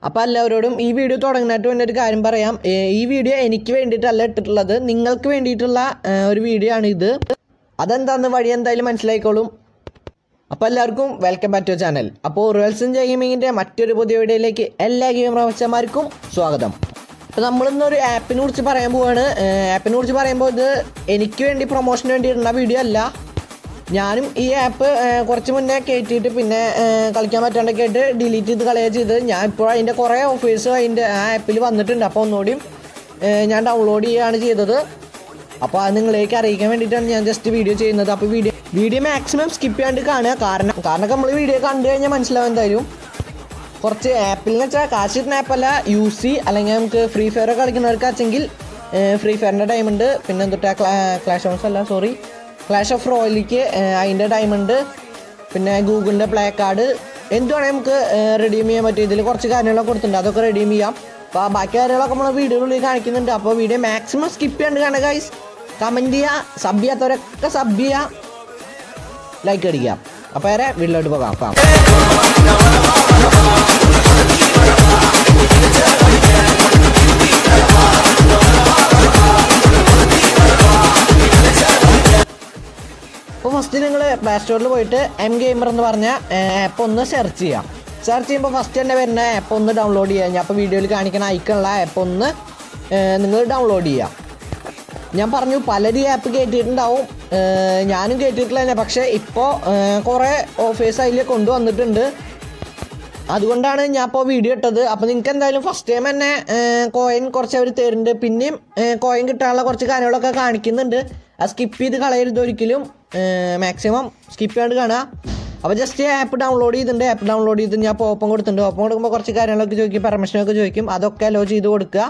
അപ്പോൾ എല്ലാവരോടും ഈ വീഡിയോ തുടങ്ങുന്നതായിട്ട് തന്നെ ഒരു കാര്യം പറയാം ഏ, ഈ വീഡിയോ എനിക്ക് വേണ്ടിയിട്ടല്ല ഇട്ടിട്ടുള്ളത് നിങ്ങൾക്ക് വേണ്ടിയിട്ടുള്ള ഏ, ഒരു വീഡിയോ ആണ് ഇത് അതെന്താന്ന് വഴി എന്തായാലും മനസ്സിലായിക്കോളും അപ്പോൾ എല്ലാവർക്കും വെൽക്കം ബാക്ക് ടു ചാനൽ അപ്പോൾ റിവൽസൺ ഗെയിമിങ്ങിൻ്റെ മറ്റൊരു പുതിയ വീഡിയോയിലേക്ക് എല്ലാ ഗെയിം പ്രവച്ചന്മാർക്കും സ്വാഗതം അപ്പോൾ നമ്മളിന്നൊരു ആപ്പിനെ കുറിച്ച് പറയാൻ പോവാണ് ആപ്പിനെ കുറിച്ച് പറയുമ്പോൾ ഇത് എനിക്ക് വേണ്ടി പ്രൊമോഷന് വേണ്ടി ഇടുന്ന വീഡിയോ അല്ല ഞാനും ഈ ആപ്പ് കുറച്ച് മുന്നേ കയറ്റിയിട്ട് പിന്നെ ഏ, കളിക്കാൻ പറ്റാണ്ടൊക്കെ ആയിട്ട് ഡിലീറ്റ് ചെയ്ത് കളയുക ചെയ്ത് ഞാൻ ഇപ്പോൾ അതിൻ്റെ കുറേ ഓഫേഴ്സ് അതിൻ്റെ ആ ആപ്പിൽ വന്നിട്ടുണ്ട് അപ്പോൾ ഒന്നുകൂടിയും ഏ, ഞാൻ ഡൗൺലോഡ് ചെയ്യുകയാണ് ചെയ്തത് അപ്പോൾ അത് നിങ്ങളിലേക്ക് അറിയിക്കാൻ വേണ്ടിയിട്ടാണ് ഞാൻ ജസ്റ്റ് വീഡിയോ ചെയ്യുന്നത് അപ്പോൾ വീഡിയോ വീഡിയോ മാക്സിമം സ്കിപ്പ് ചെയ്യാണ്ട് കാണുക കാരണം കാരണം നമ്മൾ വീഡിയോ കണ്ടു കഴിഞ്ഞാൽ മനസ്സിലാവും എന്തായാലും കുറച്ച് ആപ്പിൽ എന്ന് വെച്ചാൽ കാശ് കിട്ടുന്ന ആപ്പല്ല യു സി അല്ലെങ്കിൽ നമുക്ക് ഫ്രീ ഫയർ കളിക്കുന്നവർക്ക് വെച്ചെങ്കിൽ ഫ്രീ ഫയറിൻ്റെ ടൈമുണ്ട് പിന്നെ എന്തൊട്ടാ ക്ലാഷ് ഓൺസ് അല്ല സോറി ക്ലാഷ് ഓഫ് റോയലിക്ക് അതിൻ്റെ ടൈമുണ്ട് പിന്നെ ഗൂഗിളിൻ്റെ പ്ലേ കാർഡ് എന്തുവാണെങ്കിൽ നമുക്ക് റെഡീം ചെയ്യാൻ പറ്റും ഇതിൽ കുറച്ച് കാര്യങ്ങളൊക്കെ കൊടുത്തിട്ടുണ്ട് അതൊക്കെ റെഡീം ചെയ്യാം അപ്പോൾ ബാക്കി കാര്യങ്ങളൊക്കെ നമ്മൾ വീഡിയോകളിൽ കാണിക്കുന്നുണ്ട് അപ്പോൾ വീഡിയോ മാക്സിമം സ്കിപ്പ് ചെയ്യാണ്ട് കാണുക ഗൈസ് കമൻറ്റ് ചെയ്യുക സബ് ചെയ്യാത്തവരൊക്കെ സബ് ചെയ്യുക ലൈക്ക് അടിക്കുക അപ്പോൾ വേറെ വീട്ടിലോട്ട് പോകാം അപ്പം അപ്പോൾ ഫസ്റ്റ് നിങ്ങൾ പ്ലേ സ്റ്റോറിൽ പോയിട്ട് എം ഗെയിമർ എന്ന് പറഞ്ഞ ആപ്പ് ഒന്ന് സെർച്ച് ചെയ്യാം സെർച്ച് ചെയ്യുമ്പോൾ ഫസ്റ്റ് തന്നെ വരുന്ന ആപ്പ് ഒന്ന് ഡൗൺലോഡ് ചെയ്യാം ഞാൻ അപ്പോൾ വീഡിയോയിൽ കാണിക്കുന്ന ഐക്കണുള്ള ആപ്പ് ഒന്ന് നിങ്ങൾ ഡൗൺലോഡ് ചെയ്യാം ഞാൻ പറഞ്ഞു പലരും ആപ്പ് കയറ്റിയിട്ടുണ്ടാവും ഏർ ഞാനും കയറ്റിയിട്ടില്ല തന്നെ പക്ഷേ ഇപ്പോൾ കുറേ ഓഫേഴ്സ് അതിൽ കൊണ്ടുവന്നിട്ടുണ്ട് അതുകൊണ്ടാണ് ഞാൻ ഇപ്പോൾ വീഡിയോ ഇട്ടത് അപ്പോൾ നിങ്ങൾക്ക് എന്തായാലും ഫസ്റ്റ് ടൈം തന്നെ കോയിൻ കുറച്ച് അവർ തരുന്നുണ്ട് പിന്നെയും കോയിൻ കിട്ടാനുള്ള കുറച്ച് കാര്യങ്ങളൊക്കെ കാണിക്കുന്നുണ്ട് അത് സ്കിപ്പ് ചെയ്ത് കളയരുത് ഒരിക്കലും മാക്സിമം സ്കിപ്പ് ചെയ്യാണ്ട് കാണുക അപ്പോൾ ജസ്റ്റ് ആപ്പ് ഡൗൺലോഡ് ചെയ്തിട്ടുണ്ട് ആപ്പ് ഡൗൺലോഡ് ചെയ്ത് ഞാൻ ഇപ്പോൾ ഓപ്പൺ കൊടുത്തിട്ടുണ്ട് ഓപ്പൺ കൊടുക്കുമ്പോൾ കുറച്ച് കാര്യങ്ങളൊക്കെ ചോദിക്കും പെർമിഷനൊക്കെ ചോദിക്കും അതൊക്കെ അലോ ചെയ്ത് കൊടുക്കുക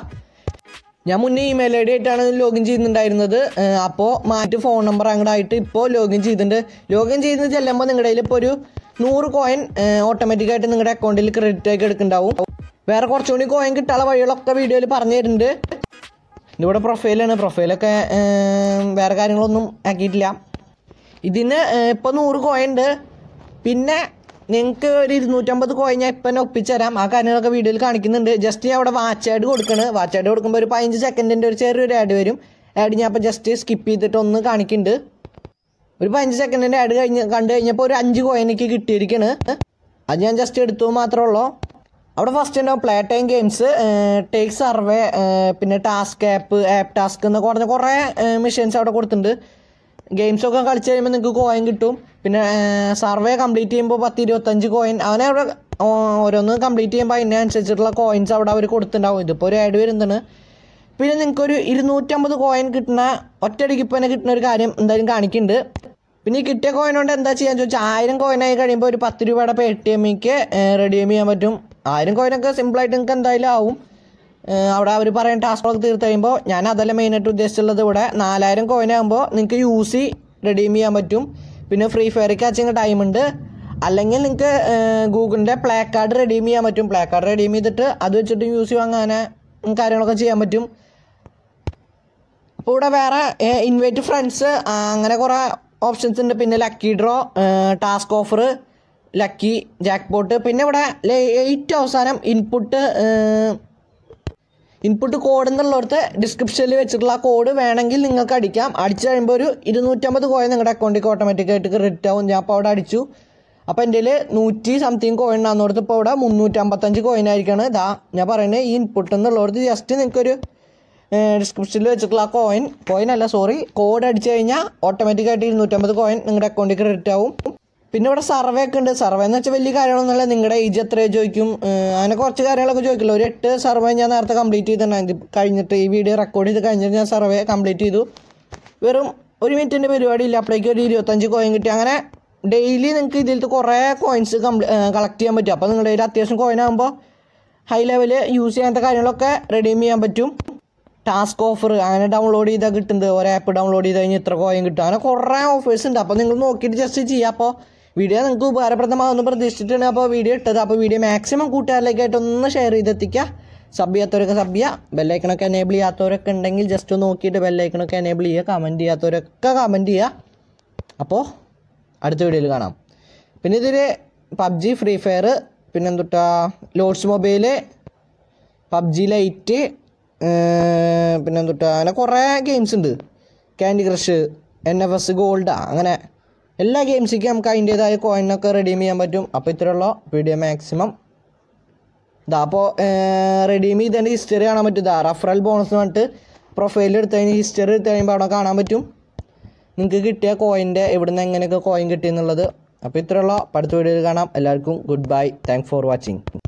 ഞാൻ മുന്നേ ഇമെയിൽ ഐ ഡി ആയിട്ടാണ് ലോഗിൻ ചെയ്യുന്നുണ്ടായിരുന്നത് അപ്പോൾ മാറ്റി ഫോൺ നമ്പർ അങ്ങോട്ട് ആയിട്ട് ഇപ്പോൾ ലോഗിൻ ചെയ്തിട്ടുണ്ട് ലോഗിൻ ചെയ്ത് ചെല്ലുമ്പോൾ നിങ്ങളുടെ കയ്യിൽ ഇപ്പോൾ ഒരു നൂറ് കോയിൻ ഓട്ടോമാറ്റിക്കായിട്ട് നിങ്ങളുടെ അക്കൗണ്ടിൽ ക്രെഡിറ്റ് ആക്കി എടുക്കുന്നുണ്ടാവും വേറെ കുറച്ചുകൂടി കോയിൻ കിട്ടാനുള്ള വഴികളൊക്കെ വീഡിയോയിൽ പറഞ്ഞു തരുന്നുണ്ട് ഇതിവിടെ പ്രൊഫൈലാണ് പ്രൊഫൈലൊക്കെ വേറെ കാര്യങ്ങളൊന്നും ആക്കിയിട്ടില്ല ഇതിന് ഇപ്പോൾ നൂറ് കോയിൻ ഉണ്ട് പിന്നെ നിങ്ങൾക്ക് ഒരു ഇരുന്നൂറ്റമ്പത് കോയിൻ ഞാൻ ഇപ്പം തന്നെ ഒപ്പിച്ച് തരാം ആ കാര്യങ്ങളൊക്കെ വീഡിയോയിൽ കാണിക്കുന്നുണ്ട് ജസ്റ്റ് ഞാൻ അവിടെ വാച്ച് ആഡ് കൊടുക്കണ് വാച്ച് ആഡ് കൊടുക്കുമ്പോൾ ഒരു പതിനഞ്ച് സെക്കൻഡിൻ്റെ ഒരു ചെറിയൊരു ആഡ് വരും ആഡ് ഞാൻ അപ്പോൾ ജസ്റ്റ് സ്കിപ്പ് ചെയ്തിട്ട് ഒന്ന് കാണിക്കുന്നുണ്ട് ഒരു പതിനഞ്ച് സെക്കൻഡിൻ്റെ ആഡ് കഴിഞ്ഞ് കണ്ടു കഴിഞ്ഞപ്പോൾ ഒരു അഞ്ച് കോയിൻ എനിക്ക് കിട്ടിയിരിക്കണ് അത് ഞാൻ ജസ്റ്റ് എടുത്തു മാത്രമേ ഉള്ളൂ അവിടെ ഫസ്റ്റ് ഉണ്ടാവും play time games take survey പിന്നെ ടാസ്ക് ആപ്പ് ആപ്പ് ടാസ്ക് എന്നൊക്കെ പറഞ്ഞ കുറേ മെഷീൻസ് അവിടെ കൊടുത്തിട്ടുണ്ട് ഗെയിംസ് ഒക്കെ കളിച്ച് കഴിയുമ്പോൾ നിങ്ങൾക്ക് കോയിൻ കിട്ടും പിന്നെ സർവേ കംപ്ലീറ്റ് ചെയ്യുമ്പോൾ പത്ത് ഇരുപത്തഞ്ച് കോയിൻ അവനെ അവിടെ ഓ- ഓരോന്ന് കംപ്ലീറ്റ് ചെയ്യുമ്പോൾ അതിനനുസരിച്ചിട്ടുള്ള കോയിൻസ് അവിടെ അവർ കൊടുത്തിട്ടുണ്ടാവും ഇതിപ്പോൾ ഒരു ആഡ് വരുന്നതാണ് പിന്നെ നിങ്ങൾക്കൊരു ഇരുന്നൂറ്റമ്പത് കോയിൻ കിട്ടുന്ന ഒറ്റയടിക്ക് ഇപ്പോൾ തന്നെ കിട്ടുന്ന ഒരു കാര്യം എന്തായാലും കാണിക്കുന്നുണ്ട് പിന്നെ ഈ കിട്ടിയ കോയിൻ കൊണ്ട് എന്താ ചെയ്യാൻ ചോദിച്ചാൽ ആയിരം കോയിനായി കഴിയുമ്പോൾ ഒരു പത്ത് രൂപയുടെ പേ ടി എമ്മിക്ക് റെഡീം ചെയ്യാൻ പറ്റും ആയിരം കോയിനൊക്കെ സിമ്പിളായിട്ട് നിങ്ങൾക്ക് എന്തായാലും ആവും ഏഹ് അവിടെ അവർ പറയുന്ന ടാസ്കൊക്കെ തീർത്ത് കഴിയുമ്പോൾ ഞാൻ അതല്ല മെയിനായിട്ട് ഉദ്ദേശിച്ചുള്ളത് ഇവിടെ നാലായിരം കോയിൻ ആകുമ്പോൾ നിങ്ങൾക്ക് യു സി റെഡീം ചെയ്യാൻ പറ്റും പിന്നെ ഫ്രീ ഫയർക്ക് അച്ചിങ് ടൈമുണ്ട് അല്ലെങ്കിൽ നിങ്ങൾക്ക് ഗൂഗിളിൻ്റെ പ്ലേ കാർഡ് റെഡീം ചെയ്യാൻ പറ്റും പ്ലേ കാർഡ് റെഡീം ചെയ്തിട്ട് അത് വെച്ചിട്ട് യു സി വാങ്ങാൻ കാര്യങ്ങളൊക്കെ ചെയ്യാൻ പറ്റും അപ്പോൾ ഇവിടെ വേറെ ഇൻവൈറ്റ് ഫ്രണ്ട്സ് അങ്ങനെ കുറേ ഓപ്ഷൻസ് ഉണ്ട് പിന്നെ lucky draw task offer lucky jackpot പിന്നെ ഇവിടെ ഏറ്റവും അവസാനം ഇൻപുട്ട് ഇൻപുട്ട് കോഡ് എന്നുള്ളിടത്ത് ഡിസ്ക്രിപ്ഷനിൽ വെച്ചിട്ടുള്ള ആ കോഡ് വേണമെങ്കിൽ നിങ്ങൾക്ക് അടിക്കാം അടിച്ചു കഴിയുമ്പോൾ ഒരു ഇരുന്നൂറ്റമ്പത് കോയിൻ നിങ്ങളുടെ അക്കൗണ്ടിലേക്ക് ഓട്ടോമാറ്റിക്കായിട്ട് ക്രെഡിറ്റ് ആവും ഞാൻ അപ്പോൾ അവിടെ അടിച്ചു അപ്പോൾ എൻ്റെ കയ്യിൽ നൂറ്റി സംതിങ് കോയിൻ ഉണ്ടാകുന്നിടത്ത് ഇപ്പോൾ ഇവിടെ മുന്നൂറ്റമ്പത്തഞ്ച് കോയിൻ ആയിരിക്കാണ് ഇതാ ഞാൻ പറയുന്നത് ഈ ഇൻപുട്ട് എന്നുള്ളിടത്ത് ജസ്റ്റ് നിങ്ങൾക്കൊരു ഡിസ്ക്രിപ്ഷനിൽ വെച്ചിട്ടുള്ള ആ കോയിൻ കോയിൻ അല്ല സോറി കോഡ് അടിച്ചു കഴിഞ്ഞാൽ ഓട്ടോമാറ്റിക്കായിട്ട് ഇരുന്നൂറ്റമ്പത് കോയിൻ നിങ്ങളുടെ അക്കൗണ്ടിൽ ക്രെഡിറ്റ് ആവും പിന്നെ ഇവിടെ സർവേ ഒക്കെ ഉണ്ട് സർവേ എന്ന് വെച്ചാൽ വലിയ കാര്യങ്ങളൊന്നുമില്ല നിങ്ങളുടെ ഏജ് എത്ര ചോദിക്കും ഏഹ് അങ്ങനെ കുറച്ച് കാര്യങ്ങളൊക്കെ ചോദിക്കില്ല ഒരു എട്ട് സർവേ ഞാൻ നേരത്തെ കംപ്ലീറ്റ് ചെയ്തിട്ടുണ്ടായിരുന്നു ഇത് കഴിഞ്ഞിട്ട് ഈ വീഡിയോ റെക്കോർഡ് ചെയ്ത് കഴിഞ്ഞിട്ട് ഞാൻ സർവേ കംപ്ലീറ്റ് ചെയ്തു വെറും ഒരു മിനിറ്റിൻ്റെ പരിപാടി ഇല്ല അപ്പോഴേക്കും ഒരു ഇരുപത്തഞ്ച് കോയിൻ കിട്ടി അങ്ങനെ ഡെയിലി നിങ്ങൾക്ക് ഇതിലത്തെ കുറേ കോയിൻസ് കളക്ട് ചെയ്യാൻ പറ്റും അപ്പോൾ നിങ്ങളുടെ കയ്യിൽ അത്യാവശ്യം കോയിൻ ആകുമ്പോൾ ഹൈ ലെവൽ യൂസ് ചെയ്യാത്ത കാര്യങ്ങളൊക്കെ റെഡീം ചെയ്യാൻ പറ്റും ടാസ്ക് ഓഫർ അങ്ങനെ ഡൗൺലോഡ് ചെയ്താൽ കിട്ടുന്നത് ഒരു ആപ്പ് ഡൗൺലോഡ് ചെയ്ത് കഴിഞ്ഞാൽ ഇത്ര കോയിൻ കിട്ടും അങ്ങനെ കുറേ ഓഫേഴ്സ് ഉണ്ട് അപ്പോൾ നിങ്ങൾ നോക്കിയിട്ട് ജസ്റ്റ് ചെയ്യുക അപ്പോൾ വീഡിയോ നിങ്ങൾക്ക് ഉപകാരപ്രദമാകുമെന്ന് പ്രതീക്ഷിച്ചിട്ടാണ് അപ്പോൾ വീഡിയോ ഇട്ടത് അപ്പോൾ വീഡിയോ മാക്സിമം കൂട്ടുകാരിലേക്കായിട്ട് ഒന്ന് ഷെയർ ചെയ്തെത്തിക്കുക സബ് ചെയ്യാത്തവരൊക്കെ സബ് ചെയ്യുക ബെല്ലൈക്കണൊക്കെ എനേബിൾ ചെയ്യാത്തവരൊക്കെ ഉണ്ടെങ്കിൽ ജസ്റ്റ് ഒന്ന് നോക്കിയിട്ട് ബെല്ലൈക്കണൊക്കെ എനേബിൾ ചെയ്യുക കമൻറ്റ് ചെയ്യാത്തവരൊക്കെ കമൻറ്റ് ചെയ്യുക അപ്പോൾ അടുത്ത വീഡിയോയിൽ കാണാം പിന്നെ ഇതിൽ പബ്ജി ഫ്രീ ഫയർ പിന്നെ എന്തുട്ടാ ലോഡ്സ് മൊബൈല് പബ്ജി ലൈറ്റ് പിന്നെ എന്തുട്ടാ അങ്ങനെ കുറേ ഗെയിംസ് ഉണ്ട് candy crush N F S gold അങ്ങനെ എല്ലാ ഗെയിംസിക്കും നമുക്ക് അതിൻ്റേതായ കോയിനൊക്കെ റെഡീം ചെയ്യാൻ പറ്റും അപ്പോൾ ഇത്രയുള്ള വീഡിയോ മാക്സിമം ഇതാ അപ്പോൾ റെഡീം ചെയ്തതിൻ്റെ ഹിസ്റ്ററി കാണാൻ പറ്റും ഇതാ റഫറൽ ബോണസ് പറഞ്ഞിട്ട് പ്രൊഫൈലിൽ എടുത്തതിന് ഹിസ്റ്ററി എടുത്ത് കഴിയുമ്പോൾ അവിടെ കാണാൻ പറ്റും നിങ്ങൾക്ക് കിട്ടിയ കോയിൻ്റെ എവിടുന്ന് എങ്ങനെയൊക്കെ കോയിൻ കിട്ടിയെന്നുള്ളത് അപ്പോൾ ഇത്രയുള്ള അടുത്ത വീഡിയോയിൽ കാണാം എല്ലാവർക്കും good bye thank for watching